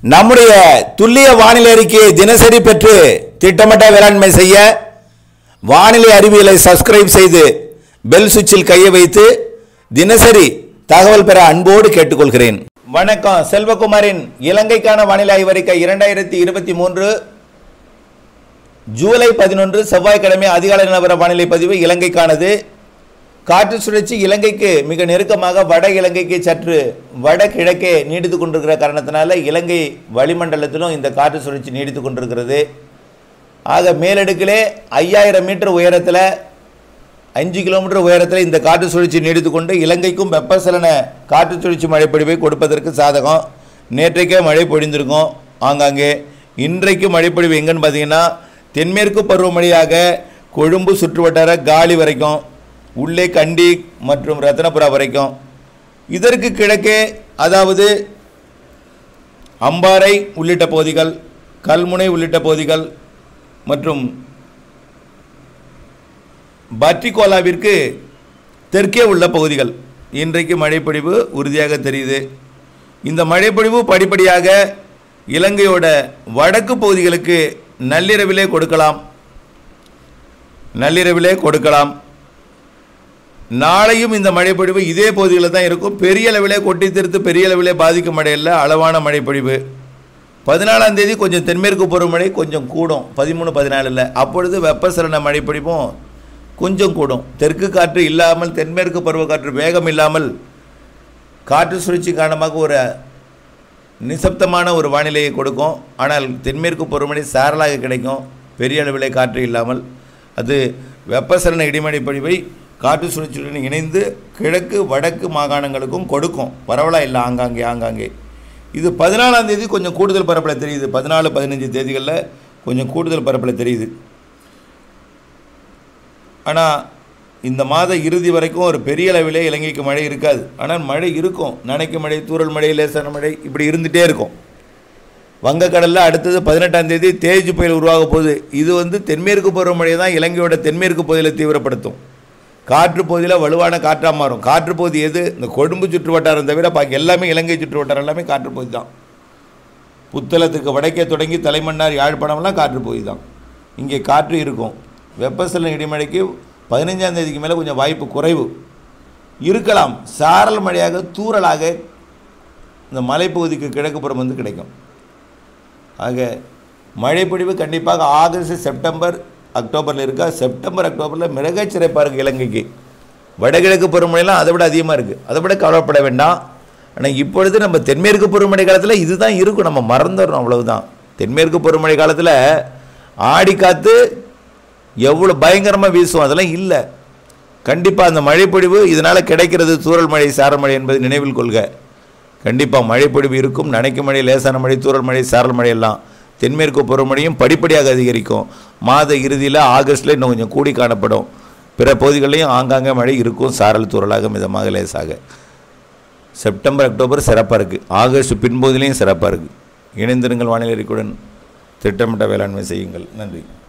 நம்முடைய துல்லிய வானிலை அறிக்கையை தினசரி பெற்று திட்டமிட்ட வேளாண்மை செய்ய வானிலை அறிவியலை சப்ஸ்கிரைப் செய்து பெல் சுவிட்சில் கையை வைத்து தினசரி தகவல் பெற அன்போடு கேட்டுக்கொள்கிறேன் வணக்கம் செல்வகுமாரின் இலங்கைக்கான வானிலை ஆய்வறிக்கை இரண்டாயிரத்தி இருபத்தி மூன்று ஜூலை பதினொன்று செவ்வாய்க்கிழமை அதிகாலை நிலவர வானிலை பதிவு இலங்கைக்கானது காற்று சுழற்சி இலங்கைக்கு மிக நெருக்கமாக வட இலங்கைக்கு சற்று வட கிழக்கே நீடித்து கொண்டிருக்கிற காரணத்தினால இலங்கை வளிமண்டலத்திலும் இந்த காற்று சுழற்சி நீடித்து கொண்டிருக்கிறது ஆக மேலடுக்கிலே ஐயாயிரம் மீட்டர் உயரத்தில் அஞ்சு கிலோமீட்டர் உயரத்தில் இந்த காற்று சுழற்சி நீடித்து கொண்டு இலங்கைக்கும் வெப்பசலன காற்று சுழற்சி மழைப்பொழிவை கொடுப்பதற்கு சாதகம் நேற்றைக்கே மழை பொழிந்திருக்கும் ஆங்காங்கே இன்றைக்கு மழைப்பொழிவு எங்கன்னு பார்த்தீங்கன்னா தென்மேற்கு பருவமழையாக கொழும்பு சுற்றுவட்டார காலி வரைக்கும் உள்ளே கண்டி மற்றும் ரத்னபுரா வரைக்கும் இதற்கு கிழக்கே அதாவது அம்பாறை உள்ளிட்ட பகுதிகள் கல்முனை உள்ளிட்ட பகுதிகள் மற்றும் பட்ரிகோலாவிற்கு தெற்கே உள்ள பகுதிகள் இன்றைக்கு மழைப்பொழிவு உறுதியாக தெரியுது இந்த மழைப்பொழிவு படிப்படியாக இலங்கையோட வடக்கு பகுதிகளுக்கு நள்ளிரவிலே கொடுக்கலாம் நள்ளிரவிலே கொடுக்கலாம் நாளையும் இந்த மழைப்பொழிவு இதே பகுதிகளில் தான் இருக்கும் பெரிய அளவிலே கொட்டி தீர்த்து பெரிய அளவிலே பாதிக்கும் மழையில் அளவான மழைப்பொழிவு பதினாலாம் தேதி கொஞ்சம் தென்மேற்கு பருவமழை கொஞ்சம் கூடும் பதிமூணு பதினாலில் அப்பொழுது வெப்பசலன மழைப்பொழிவும் கொஞ்சம் கூடும் தெற்கு காற்று இல்லாமல் தென்மேற்கு பருவக்காற்று வேகம் இல்லாமல் காற்று சுழற்சி காரணமாக ஒரு நிசப்தமான ஒரு வானிலையை கொடுக்கும் ஆனால் தென்மேற்கு பருவமழை சாரலாக கிடைக்கும் பெரிய அளவிலே காற்று இல்லாமல் அது வெப்பசலன இடிமழை பொழிவை காற்று சுழற்சியுடன் இணைந்து கிழக்கு வடக்கு மாகாணங்களுக்கும் கொடுக்கும் பரவலாக இல்லை ஆங்காங்கே ஆங்காங்கே இது பதினாலாம் தேதி கொஞ்சம் கூடுதல் பரப்பில் தெரியுது பதினாலு பதினஞ்சு தேதிகளில் கொஞ்சம் கூடுதல் பரப்பில் தெரியுது ஆனால் இந்த மாத இறுதி வரைக்கும் ஒரு பெரிய அளவிலே இலங்கைக்கு மழை இருக்காது ஆனால் மழை இருக்கும் நனைக்கும் மழை தூறல் மழை லேசான மழை இப்படி இருந்துகிட்டே இருக்கும் வங்கக்கடலில் அடுத்தது பதினெட்டாம் தேதி தேஜ் புயல் உருவாக போகுது இது வந்து தென்மேற்கு பருவமழை தான் இலங்கையோட தென்மேற்கு பகுதியில் தீவிரப்படுத்தும் காற்று பகுதியில் வலுவான காற்றாக மாறும் காற்று பகுதி எது இந்த கொழும்பு சுற்று வட்டாரம் தவிர பாக்கி எல்லாமே இலங்கை சுற்று வட்டாரம் எல்லாமே காற்று பகுதி தான் புத்தளத்துக்கு வடக்கே தொடங்கி தலைமன்னார் யாழ்ப்பாணம்லாம் காற்று பகுதி தான் இங்கே காற்று இருக்கும் வெப்பசலன இடிமழைக்கு பதினஞ்சாம் தேதிக்கு மேலே கொஞ்சம் வாய்ப்பு குறைவு இருக்கலாம் சாரல் மழையாக தூறலாக இந்த மலைப்பகுதிக்கு கிழக்கு புறம் வந்து கிடைக்கும் ஆக மழைப்பொழிவு கண்டிப்பாக ஆகஸ்ட் செப்டம்பர் அக்டோபரில் இருக்கா செப்டம்பர் அக்டோபரில் மிகச் சிறப்பாக இருக்குது இலங்கைக்கு வடகிழக்கு பருவமழைலாம் அதை விட அதிகமாக இருக்குது அதை விட கவலைப்பட வேண்டாம் ஆனால் இப்பொழுது நம்ம தென்மேற்கு பருவமழை காலத்தில் இதுதான் இருக்கும் நம்ம மறந்துடுறோம் அவ்வளவுதான் தென்மேற்கு பருவமழை காலத்தில் ஆடி காற்று எவ்வளோ பயங்கரமாக வீசும் அதெல்லாம் இல்லை கண்டிப்பாக அந்த மழைப்பொழிவு இதனால் கிடைக்கிறது தூறல் மழை சாரல் மழை என்பதை நினைவில் கொள்க கண்டிப்பாக மழைப்பொழிவு இருக்கும் நனைக்கும் மழை லேசான மழை தூறல் மழை சாரல் மழை எல்லாம் தென்மேற்கு பருவமழையும் படிப்படியாக அதிகரிக்கும் மாத இறுதியில் ஆகஸ்ட்டில் இன்னும் கொஞ்சம் கூடி காணப்படும் பிற பகுதிகளிலையும் ஆங்காங்கே மழை இருக்கும் சாரல் தூறலாக மிதமாக லேசாக செப்டம்பர் அக்டோபர் சிறப்பாக இருக்குது ஆகஸ்ட் பின்பகுதியிலையும் சிறப்பாக இருக்குது இணைந்திருங்கள் வானிலை அறிக்கையுடன் திட்டமிட்ட வேளாண்மை செய்யுங்கள் நன்றி